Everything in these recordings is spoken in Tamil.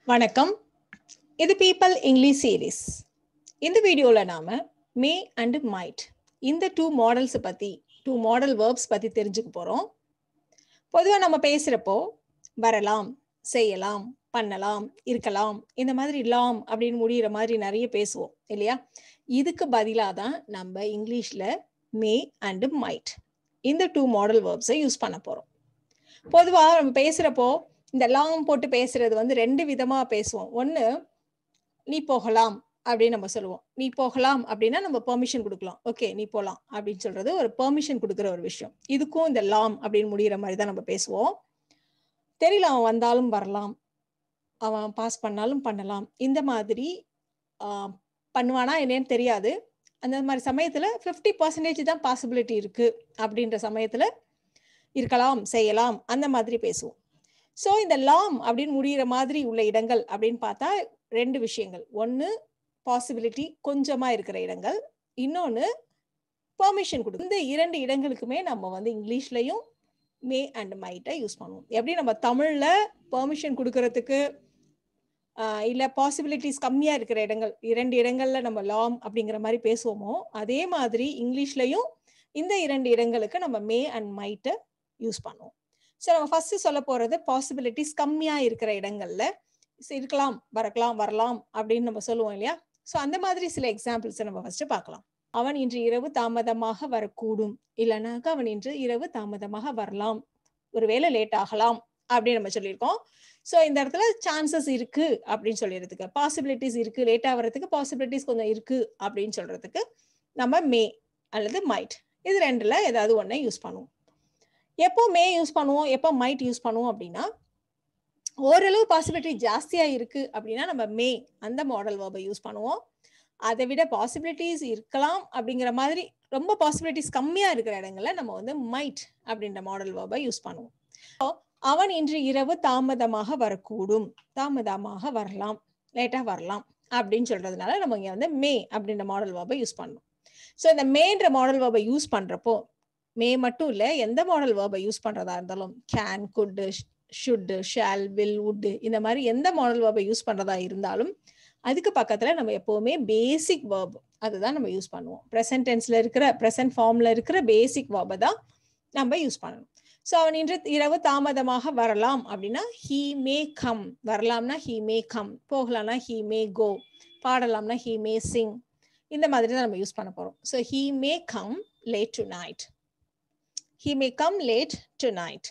வணக்கம் இது பீப்பிள் இங்கிலீஷ் சீரீஸ் இந்த வீடியோவில் நாம் மே அண்ட் மைட் இந்த டூ மாடல்ஸை பற்றி டூ மாடல் வேர்ப்ஸ் பற்றி தெரிஞ்சுக்க போகிறோம் பொதுவாக நம்ம பேசுகிறப்போ வரலாம் செய்யலாம் பண்ணலாம் இருக்கலாம் இந்த மாதிரி லாம் அப்படின்னு முடிகிற மாதிரி நிறைய பேசுவோம் இல்லையா இதுக்கு பதிலாக தான் நம்ம இங்கிலீஷில் மே அண்டு மைட் இந்த டூ மாடல் வேர்ப்ஸை யூஸ் பண்ண போகிறோம் பொதுவாக நம்ம பேசுகிறப்போ இந்த லாம் போட்டு பேசுறது வந்து ரெண்டு விதமா பேசுவோம் ஒன்று நீ போகலாம் அப்படின்னு நம்ம சொல்லுவோம் நீ போகலாம் அப்படின்னா நம்ம பெர்மிஷன் கொடுக்கலாம் ஓகே நீ போகலாம் அப்படின்னு சொல்றது ஒரு பெர்மிஷன் கொடுக்குற ஒரு விஷயம் இதுக்கும் இந்த லாம் அப்படின்னு முடிகிற மாதிரி தான் நம்ம பேசுவோம் தெரியல அவன் வந்தாலும் வரலாம் அவன் பாஸ் பண்ணாலும் பண்ணலாம் இந்த மாதிரி பண்ணுவானா என்னன்னு தெரியாது அந்த மாதிரி சமயத்தில் ஃபிஃப்டி பர்சன்டேஜ் தான் பாசிபிலிட்டி இருக்கு அப்படின்ற சமயத்தில் இருக்கலாம் செய்யலாம் அந்த மாதிரி பேசுவோம் ஸோ இந்த லாம் அப்படின்னு முடிகிற மாதிரி உள்ள இடங்கள் அப்படின்னு பார்த்தா ரெண்டு விஷயங்கள் ஒன்று பாசிபிலிட்டி கொஞ்சமாக இருக்கிற இடங்கள் இன்னொன்று பெர்மிஷன் கொடு இந்த இரண்டு இடங்களுக்குமே நம்ம வந்து இங்கிலீஷ்லையும் மே அண்ட் மைட்டை யூஸ் பண்ணுவோம் எப்படி நம்ம தமிழில் பெர்மிஷன் கொடுக்கறதுக்கு இல்லை பாசிபிலிட்டிஸ் கம்மியாக இருக்கிற இடங்கள் இரண்டு இடங்களில் நம்ம லாம் அப்படிங்கிற மாதிரி பேசுவோமோ அதே மாதிரி இங்கிலீஷ்லையும் இந்த இரண்டு இடங்களுக்கு நம்ம மே அண்ட் மைட்டை யூஸ் பண்ணுவோம் ஸோ நம்ம ஃபர்ஸ்ட் சொல்ல போறது பாசிபிலிட்டிஸ் கம்மியா இருக்கிற இடங்கள்ல இருக்கலாம் வரக்கலாம் வரலாம் அப்படின்னு நம்ம சொல்லுவோம் இல்லையா ஸோ அந்த மாதிரி சில எக்ஸாம்பிள்ஸ் நம்ம ஃபர்ஸ்ட் பார்க்கலாம் அவன் இன்று இரவு தாமதமாக வரக்கூடும் இல்லைனாக்கா அவன் இன்று இரவு தாமதமாக வரலாம் ஒருவேளை லேட் ஆகலாம் அப்படின்னு நம்ம சொல்லியிருக்கோம் ஸோ இந்த இடத்துல சான்சஸ் இருக்கு அப்படின்னு சொல்லிடுறதுக்கு பாசிபிலிட்டிஸ் இருக்கு லேட் ஆகிறதுக்கு பாசிபிலிட்டிஸ் கொஞ்சம் இருக்கு அப்படின்னு சொல்றதுக்கு நம்ம மே அல்லது மைட் இது ரெண்டுல ஏதாவது ஒன்றை யூஸ் பண்ணுவோம் எப்போ மே யூஸ் பண்ணுவோம் எப்போ மைட் யூஸ் பண்ணுவோம் அப்படின்னா ஓரளவு பாசிபிலிட்டி ஜாஸ்தியாக இருக்கு அப்படின்னா நம்ம மே அந்த மாடல் வேர்பை யூஸ் பண்ணுவோம் அதை விட பாசிபிலிட்டிஸ் இருக்கலாம் அப்படிங்கிற மாதிரி ரொம்ப பாசிபிலிட்டிஸ் கம்மியாக இருக்கிற இடங்கள்ல நம்ம வந்து மைட் அப்படின்ற மாடல் வேர்பை யூஸ் பண்ணுவோம் அவன் இன்று இரவு தாமதமாக வரக்கூடும் தாமதமாக வரலாம் லேட்டாக வரலாம் அப்படின்னு சொல்றதுனால நம்ம இங்கே வந்து மே அப்படின்ற மாடல் வேர்பை யூஸ் பண்ணணும் ஸோ இந்த மேன்ற மாடல் வேர்பை யூஸ் பண்ணுறப்போ மே மட்டும் இல்லை எந்த மாடல் வேர்பை யூஸ் பண்ணுறதா இருந்தாலும் can could should shall will would இந்த மாதிரி எந்த மாடல் வேர்பை யூஸ் பண்ணுறதா இருந்தாலும் அதுக்கு பக்கத்தில் நம்ம எப்போவுமே பேசிக் வேர்ப் அதுதான் நம்ம யூஸ் பண்ணுவோம் ப்ரெசன்ட் டென்ஸில் இருக்கிற ப்ரெசன்ட் ஃபார்மில் இருக்கிற பேசிக் வேர்பை தான் நம்ம யூஸ் பண்ணணும் ஸோ அவன் இன்று இரவு தாமதமாக வரலாம் அப்படின்னா ஹீ மே கம் வரலாம்னா ஹீ மே கம் போகலாம்னா ஹீ மே கோ பாடலாம்னா ஹீ மே சிங் இந்த மாதிரி தான் நம்ம யூஸ் பண்ண போகிறோம் so he may come late tonight he may come late tonight.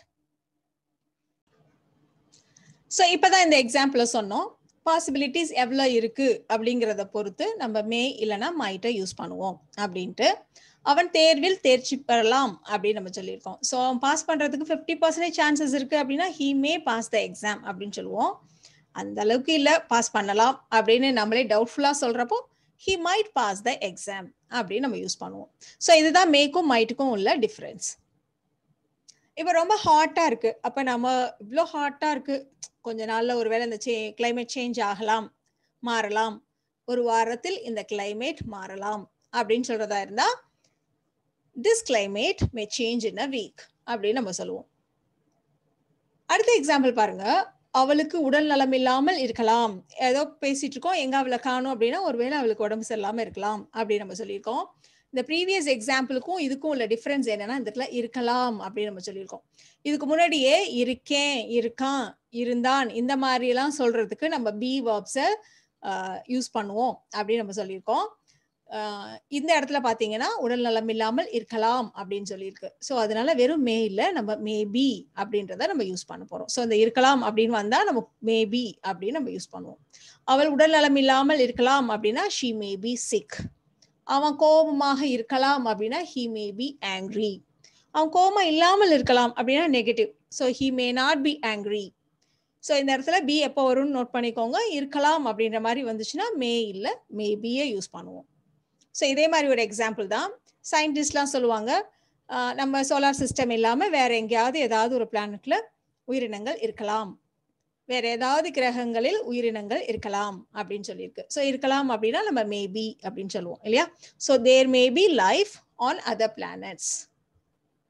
So இப்போதான் இந்த எக்ஸாம்பிள சொன்னோம் பாசிபிலிட்டிஸ் எவ்வளோ இருக்கு அப்படிங்கிறத பொறுத்து நம்ம மே இல்லைன்னா மைட்டை யூஸ் பண்ணுவோம் அப்படின்ட்டு அவன் தேர்வில் தேர்ச்சி பெறலாம் அப்படின்னு நம்ம சொல்லியிருக்கோம் ஸோ அவன் பாஸ் பண்ணுறதுக்கு ஃபிஃப்டி பர்சன்டேஜ் சான்சஸ் இருக்கு அப்படின்னா he may pass the exam அப்படின்னு சொல்லுவோம் அந்த அளவுக்கு இல்லை பாஸ் பண்ணலாம் அப்படின்னு நம்மளே டவுட்ஃபுல்லாக சொல்கிறப்போ he might pass the exam அப்படின்னு நம்ம யூஸ் பண்ணுவோம் ஸோ இதுதான் மேக்கும் மைட்டுக்கும் உள்ள டிஃப்ரென்ஸ் இப்போ ரொம்ப ஹாட்டாக இருக்கு அப்போ நம்ம இவ்வளோ ஹாட்டாக இருக்கு கொஞ்ச நாளில் ஒரு வேளை இந்த சே கிளைமேட் சேஞ்ச் ஆகலாம் மாறலாம் ஒரு வாரத்தில் இந்த கிளைமேட் மாறலாம் அப்படின்னு சொல்றதா இருந்தா this climate may change in a week அப்படின்னு நம்ம சொல்லுவோம் அடுத்த எக்ஸாம்பிள் பாருங்க அவளுக்கு உடல் நலம் இல்லாமல் இருக்கலாம் ஏதோ பேசிட்டு இருக்கோம் எங்க அவளை காணும் அப்படின்னா ஒருவேளை அவளுக்கு உடம்பு சரியில்லாம இருக்கலாம் அப்படின்னு நம்ம சொல்லியிருக்கோம் இந்த ப்ரீவியஸ் எக்ஸாம்பிளுக்கும் இதுக்கும் உள்ள டிஃப்ரென்ஸ் என்னன்னா இந்த இடத்துல இருக்கலாம் அப்படின்னு நம்ம சொல்லியிருக்கோம் இதுக்கு முன்னாடியே இருக்கேன் இருக்கான் இருந்தான் இந்த மாதிரி எல்லாம் சொல்றதுக்கு நம்ம பி வேர்ப்ஸை யூஸ் பண்ணுவோம் அப்படின்னு நம்ம சொல்லியிருக்கோம் இந்த இடத்துல பாத்தீங்கன்னா உடல் நலம் இல்லாமல் இருக்கலாம் அப்படின்னு சொல்லியிருக்கு ஸோ அதனால வெறும் மே இல்லை நம்ம மேபி அப்படின்றத நம்ம யூஸ் பண்ண போறோம் ஸோ இந்த இருக்கலாம் அப்படின்னு வந்தா நம்ம மேபி அப்படின்னு நம்ம யூஸ் பண்ணுவோம் அவள் உடல் நலம் இல்லாமல் இருக்கலாம் அப்படின்னா ஷி மே பி சிக் அவன் கோபமாக இருக்கலாம் அப்படின்னா ஹி மே பி ஆங்க்ரி அவன் கோபம் இல்லாமல் இருக்கலாம் அப்படின்னா negative so he may not be angry so இந்த இடத்துல பி எப்போ வரும்னு நோட் பண்ணிக்கோங்க இருக்கலாம் அப்படின்ற மாதிரி வந்துச்சுன்னா மே இல்லை மே பியை யூஸ் பண்ணுவோம் ஸோ இதே மாதிரி ஒரு எக்ஸாம்பிள் தான் சயின்டிஸ்ட்லாம் சொல்லுவாங்க நம்ம சோலார் சிஸ்டம் இல்லாமல் வேற எங்கேயாவது ஏதாவது ஒரு பிளானட்ல உயிரினங்கள் இருக்கலாம் வேற ஏதாவது கிரகங்களில் உயிரினங்கள் இருக்கலாம் அப்படின்னு சொல்லியிருக்கு ஸோ இருக்கலாம் அப்படின்னா நம்ம மேபி அப்படின்னு சொல்லுவோம் இல்லையா so there maybe life on other planets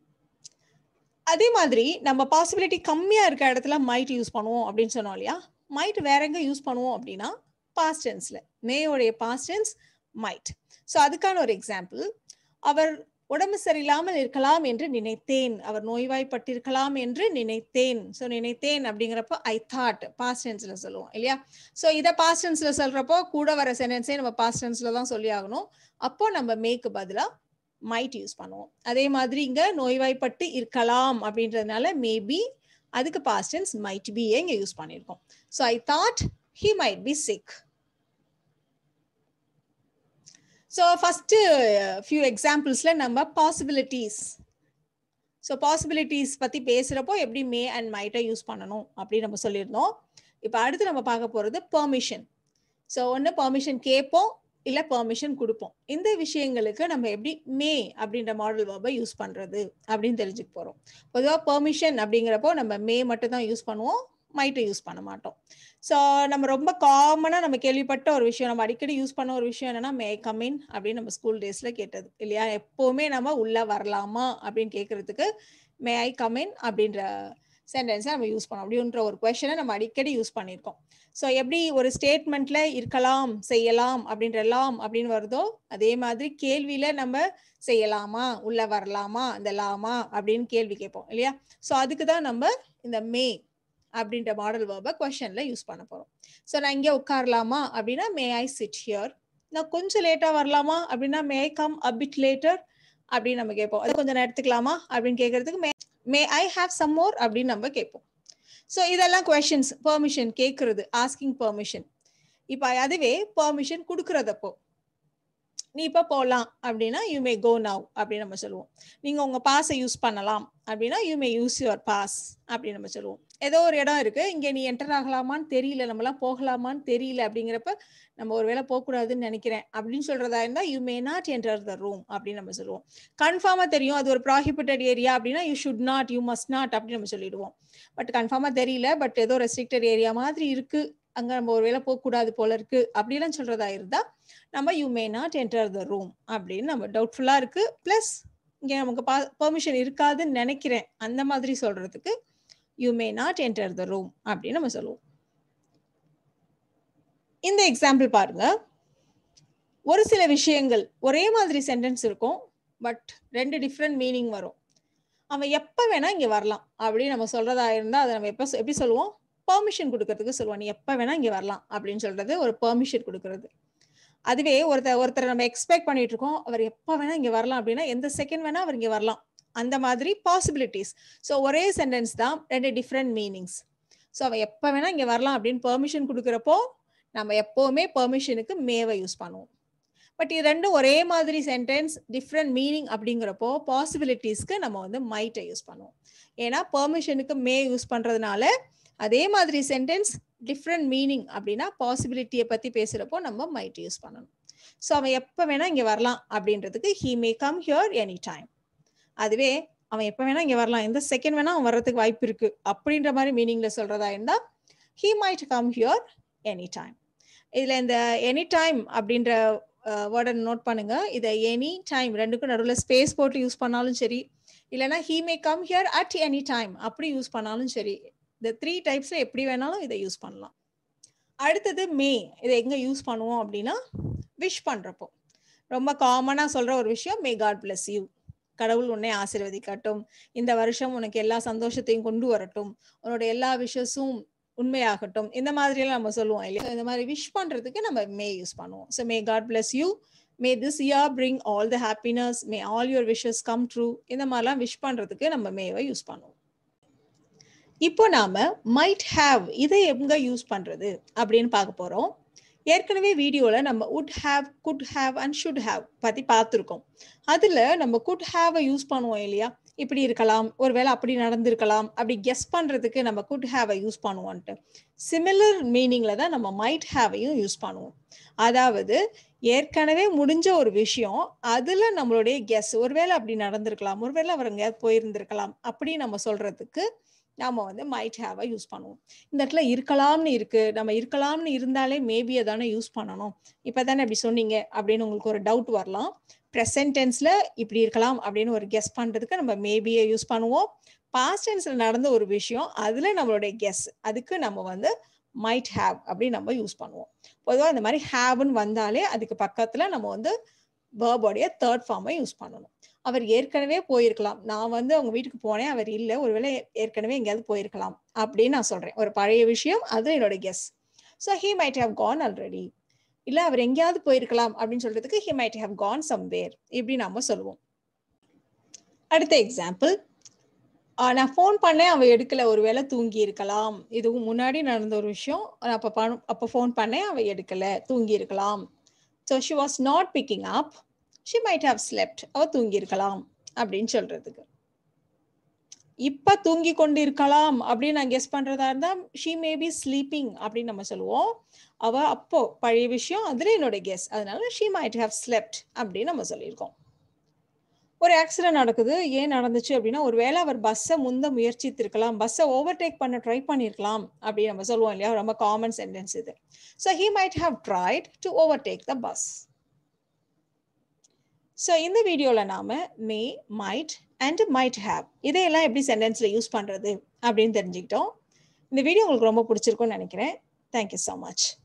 அதே மாதிரி நம்ம பாசிபிலிட்டி கம்மியா இருக்க இடத்துல மைட் யூஸ் பண்ணுவோம் அப்படின்னு சொன்னோம் இல்லையா மைட் வேற எங்க யூஸ் பண்ணுவோம் அப்படின்னா பாஸ்ட் டென்ஸ்ல மேயோடைய பாஸ்ட் டென்ஸ் மைட் ஸோ அதுக்கான ஒரு எக்ஸாம்பிள் அவர் உடம்பு சரியில்லாமல் இருக்கலாம் என்று நினைத்தேன் அவர் நோய்வாய்ப்பட்டிருக்கலாம் என்று நினைத்தேன் ஸோ நினைத்தேன் அப்படிங்கிறப்போ ஐ தாட் பாஸ்ட் டென்ஸ்ல சொல்லுவோம் இல்லையா ஸோ இதை பாஸ்ட் டென்ஸ்ல சொல்றப்போ கூட வர சென்டென்ஸே நம்ம பாஸ்ட் டென்ஸ்ல தான் சொல்லி ஆகணும் அப்போ நம்ம மேக்கு பதிலாக மைட் யூஸ் பண்ணுவோம் அதே மாதிரி இங்க நோய்வாய்ப்பட்டு இருக்கலாம் அப்படின்றதுனால மேபி அதுக்கு பாஸ்ட் டென்ஸ் மைட் பி இங்க யூஸ் பண்ணியிருக்கோம் so I thought he might be sick so first few எக்ஸாம்பிள்ஸில் நம்ம பாசிபிலிட்டிஸ் ஸோ பாசிபிலிட்டிஸ் பற்றி பேசுகிறப்போ எப்படி மே அண்ட் மைட்டை யூஸ் பண்ணணும் அப்படின்னு நம்ம சொல்லியிருந்தோம் இப்போ அடுத்து நம்ம பார்க்க போகிறது பெர்மிஷன் ஸோ ஒன்று பெர்மிஷன் கேட்போம் இல்லை பெர்மிஷன் கொடுப்போம் இந்த விஷயங்களுக்கு நம்ம எப்படி மே அப்படின்ற மாடல் வேர்பை யூஸ் பண்ணுறது அப்படின்னு தெரிஞ்சுக்க போகிறோம் பொதுவாக பெர்மிஷன் அப்படிங்கிறப்போ நம்ம மே மட்டும் தான் யூஸ் பண்ணுவோம் மைட்டை யூஸ் பண்ண மாட்டோம் ஸோ நம்ம ரொம்ப காமனாக நம்ம கேள்விப்பட்ட ஒரு விஷயம் நம்ம அடிக்கடி யூஸ் பண்ண ஒரு விஷயம் என்னன்னா மே கமின் அப்படின்னு நம்ம ஸ்கூல் டேஸில் கேட்டது இல்லையா எப்போவுமே நம்ம உள்ளே வரலாமா அப்படின்னு கேட்குறதுக்கு மே ஐ கமின் அப்படின்ற சென்டென்ஸை நம்ம யூஸ் பண்ணோம் அப்படின்ற ஒரு கொஷனை நம்ம அடிக்கடி யூஸ் பண்ணியிருக்கோம் ஸோ எப்படி ஒரு ஸ்டேட்மெண்ட்ல இருக்கலாம் செய்யலாம் அப்படின்ற எல்லாம் அப்படின்னு வருதோ அதே மாதிரி கேள்வியில நம்ம செய்யலாமா உள்ள வரலாமா அந்த லாமா அப்படின்னு கேள்வி கேட்போம் இல்லையா ஸோ அதுக்கு தான் நம்ம இந்த மே அப்படின்ற மாடல் வேர்பை கொஷன்ல யூஸ் பண்ண போறோம் ஸோ நான் இங்கே உட்காரலாமா அப்படின்னா மே ஐ சிட் ஹியர் நான் கொஞ்சம் லேட்டா வரலாமா அப்படின்னா may I come a bit later அப்படின்னு நம்ம கேட்போம் அது கொஞ்சம் எடுத்துக்கலாமா அப்படின்னு கேட்கறதுக்கு மே மே ஐ ஹாவ் சம் மோர் அப்படின்னு நம்ம கேட்போம் ஸோ இதெல்லாம் கொஷின்ஸ் பெர்மிஷன் கேட்கறது ஆஸ்கிங் பெர்மிஷன் இப்போ அதுவே பெர்மிஷன் கொடுக்கறதப்போ நீ இப்போ போகலாம் அப்படின்னா யூ மே கோ நவ் அப்படின்னு நம்ம சொல்லுவோம் நீங்கள் உங்கள் பாஸை யூஸ் பண்ணலாம் அப்படின்னா you may use your pass அப்படின்னு நம்ம சொல்லுவோம் ஏதோ ஒரு இடம் இருக்கு இங்கே நீ என்டர் ஆகலாமான்னு தெரியல நம்மளாம் போகலாமான்னு தெரியல அப்படிங்கிறப்ப நம்ம ஒரு வேளை போகக்கூடாதுன்னு நினைக்கிறேன் அப்படின்னு சொல்றதா இருந்தால் you may not enter the room அப்படின்னு நம்ம சொல்லுவோம் கன்ஃபார்மாக தெரியும் அது ஒரு ப்ராஹிபிட்டட் ஏரியா அப்படின்னா you should not you must not அப்படின்னு நம்ம சொல்லிடுவோம் பட் கன்ஃபார்மாக தெரியல பட் ஏதோ ரெஸ்ட்ரிக்டட் ஏரியா மாதிரி இருக்கு அங்க நம்ம ஒரு வேளை போகக்கூடாது போல இருக்கு அப்படிலாம் சொல்றதா இருந்தா நம்ம you may not enter the room அப்படின்னு நம்ம டவுட்ஃபுல்லா இருக்கு பிளஸ் இங்க நமக்கு பெர்மிஷன் இருக்காதுன்னு நினைக்கிறேன் அந்த மாதிரி சொல்றதுக்கு you may not enter the room அப்படின்னு நம்ம சொல்லுவோம் இந்த எக்ஸாம்பிள் பாருங்க ஒரு சில விஷயங்கள் ஒரே மாதிரி சென்டென்ஸ் இருக்கும் பட் ரெண்டு டிஃப்ரெண்ட் மீனிங் வரும் அவன் எப்ப வேணா இங்க வரலாம் அப்படின்னு நம்ம சொல்றதா இருந்தா அதை நம்ம எப்ப எப்படி சொல்லுவோம் பெர்மிஷன் கொடுக்கறதுக்கு சொல்லுவோம் நீ எப்ப வேணா இங்க வரலாம் அப்படின்னு சொல்றது ஒரு பெர்மிஷன் கொடுக்கறது அதுவே ஒருத்தர் ஒருத்தர் நம்ம எக்ஸ்பெக்ட் பண்ணிட்டு இருக்கோம் அவர் எப்ப வேணா இங்க வரலாம் அப்படின்னா எந்த செகண்ட் வேணா அவர் இங்க வரலாம் அந்த மாதிரி பாசிபிலிட்டிஸ் ஸோ ஒரே சென்டென்ஸ் தான் ரெண்டு டிஃப்ரெண்ட் மீனிங்ஸ் ஸோ அவன் எப்போ வேணா இங்கே வரலாம் அப்படின்னு பெர்மிஷன் கொடுக்குறப்போ நம்ம எப்போவுமே பெர்மிஷனுக்கு மேவை யூஸ் பண்ணுவோம் பட் இது ரெண்டும் ஒரே மாதிரி சென்டென்ஸ் டிஃப்ரெண்ட் மீனிங் அப்படிங்கிறப்போ பாசிபிலிட்டிஸ்க்கு நம்ம வந்து மைட்டை யூஸ் பண்ணுவோம் ஏன்னா பெர்மிஷனுக்கு மே யூஸ் பண்ணுறதுனால அதே மாதிரி சென்டென்ஸ் டிஃப்ரெண்ட் மீனிங் அப்படின்னா பாசிபிலிட்டியை பற்றி பேசுகிறப்போ நம்ம மைட் யூஸ் பண்ணணும் ஸோ அவன் எப்போ வேணா இங்கே வரலாம் அப்படின்றதுக்கு he may come here any time அதுவே அவன் எப்போ வேணா இங்கே வரலாம் எந்த செகண்ட் வேணா அவன் வர்றதுக்கு வாய்ப்பு இருக்கு அப்படின்ற மாதிரி மீனிங்ல சொல்றதா இருந்தா he might come here any time இதுல இந்த எனி டைம் அப்படின்ற வேர்டை நோட் பண்ணுங்க இதை எனி டைம் ரெண்டுக்கும் நடுவில் ஸ்பேஸ் போட்டு யூஸ் பண்ணாலும் சரி இல்லைன்னா he may come here at any time அப்படி யூஸ் பண்ணாலும் சரி இந்த த்ரீ டைப்ஸ்ல எப்படி வேணாலும் இதை யூஸ் பண்ணலாம் அடுத்தது மே இதை எங்க யூஸ் பண்ணுவோம் அப்படின்னா விஷ் பண்றப்போ ரொம்ப காமனா சொல்ற ஒரு விஷயம் மே காட் பிளஸ் யூ கடவுள் உன்னை ஆசிர்வதிக்கட்டும் இந்த வருஷம் உனக்கு எல்லா சந்தோஷத்தையும் கொண்டு வரட்டும் உன்னோட எல்லா விஷஸும் உண்மையாகட்டும் இந்த மாதிரி எல்லாம் நம்ம சொல்லுவோம் இல்லையா இந்த மாதிரி விஷ் பண்றதுக்கு நம்ம மே யூஸ் பண்ணுவோம் so may God bless you may this year bring all the happiness may all your wishes come true இந்த மாதிரிலாம் விஷ் பண்றதுக்கு நம்ம மேவை யூஸ் பண்ணுவோம் இப்போ நாம மைட் ஹாவ் இதை எங்க யூஸ் பண்றது அப்படின்னு பார்க்க போறோம் ஏற்கனவே வீடியோல நம்ம would have could have and should have பத்தி பார்த்துருக்கோம் அதுல நம்ம குட் ஹாவை யூஸ் பண்ணுவோம் இல்லையா இப்படி இருக்கலாம் ஒருவேளை அப்படி நடந்திருக்கலாம் அப்படி கெஸ் பண்றதுக்கு நம்ம குட் ஹாவை யூஸ் பண்ணுவோன்ட்டு சிமிலர் மீனிங்ல தான் நம்ம மைட் ஹாவையும் யூஸ் பண்ணுவோம் அதாவது ஏற்கனவே முடிஞ்ச ஒரு விஷயம் அதுல நம்மளுடைய கெஸ் ஒருவேளை அப்படி நடந்திருக்கலாம் ஒருவேளை அவர் எங்கேயாவது போயிருந்திருக்கலாம் அப்படி நம்ம சொல்றதுக்கு நாம வந்து மைட் ஹாவை யூஸ் பண்ணுவோம் இந்த இடத்துல இருக்கலாம்னு இருக்கு நம்ம இருக்கலாம்னு இருந்தாலே மேபியை தானே யூஸ் பண்ணணும் இப்பதானே இப்படி சொன்னீங்க அப்படின்னு உங்களுக்கு ஒரு டவுட் வரலாம் ப்ரெசன்ட் டென்ஸ்ல இப்படி இருக்கலாம் அப்படின்னு ஒரு கெஸ் பண்றதுக்கு நம்ம மேபியை யூஸ் பண்ணுவோம் பாஸ்ட் டென்ஸ்ல நடந்த ஒரு விஷயம் அதுல நம்மளுடைய கெஸ் அதுக்கு நம்ம வந்து மைட் ஹாவ் அப்படின்னு நம்ம யூஸ் பண்ணுவோம் பொதுவாக இந்த மாதிரி ஹாவ்னு வந்தாலே அதுக்கு பக்கத்தில் நம்ம வந்து வேர்போடைய தேர்ட் ஃபார்மை யூஸ் பண்ணணும் அவர் ஏற்கனவே போயிருக்கலாம் நான் வந்து அவங்க வீட்டுக்கு போனேன் அவர் இல்லை ஒருவேளை ஏற்கனவே எங்கேயாவது போயிருக்கலாம் அப்படின்னு நான் சொல்கிறேன் ஒரு பழைய விஷயம் அது என்னோட guess so he might have gone already இல்லை அவர் எங்கேயாவது போயிருக்கலாம் அப்படின்னு சொல்றதுக்கு he might have gone somewhere இப்படி நம்ம சொல்லுவோம் அடுத்த எக்ஸாம்பிள் நான் ஃபோன் பண்ணேன் அவன் எடுக்கல ஒருவேளை தூங்கி இருக்கலாம் இதுவும் முன்னாடி நடந்த ஒரு விஷயம் நான் அப்போ பணம் அப்போ ஃபோன் பண்ணேன் அவன் எடுக்கல தூங்கி இருக்கலாம் so she was not picking up she might have slept அவ தூங்கி இருக்கலாம் அப்படின்னு சொல்றதுக்கு இப்ப தூங்கி கொண்டு இருக்கலாம் அப்படின்னு நான் கெஸ் பண்றதா இருந்தா ஷீ மே பி ஸ்லீப்பிங் அப்படின்னு நம்ம சொல்லுவோம் அவ அப்போ பழைய விஷயம் அதுல என்னோட கெஸ் அதனால ஷீ மைட் ஹவ் ஸ்லெப்ட் அப்படின்னு நம்ம சொல்லியிருக்கோம் ஒரு ஆக்சிடென்ட் நடக்குது ஏன் நடந்துச்சு அப்படின்னா ஒரு வேளை அவர் பஸ்ஸை முந்த முயற்சித்திருக்கலாம் பஸ்ஸை ஓவர்டேக் பண்ண ட்ரை பண்ணியிருக்கலாம் அப்படின்னு நம்ம சொல்லுவோம் இல்லையா ரொம்ப காமன் சென்டென்ஸ் இது so he might have tried to overtake the bus so இந்த வீடியோவில் நாம் may might and might have இதையெல்லாம் எப்படி சென்டென்ஸில் யூஸ் பண்ணுறது அப்படின்னு தெரிஞ்சுக்கிட்டோம் இந்த வீடியோ உங்களுக்கு ரொம்ப பிடிச்சிருக்கும்னு நினைக்கிறேன் தேங்க்யூ ஸோ மச்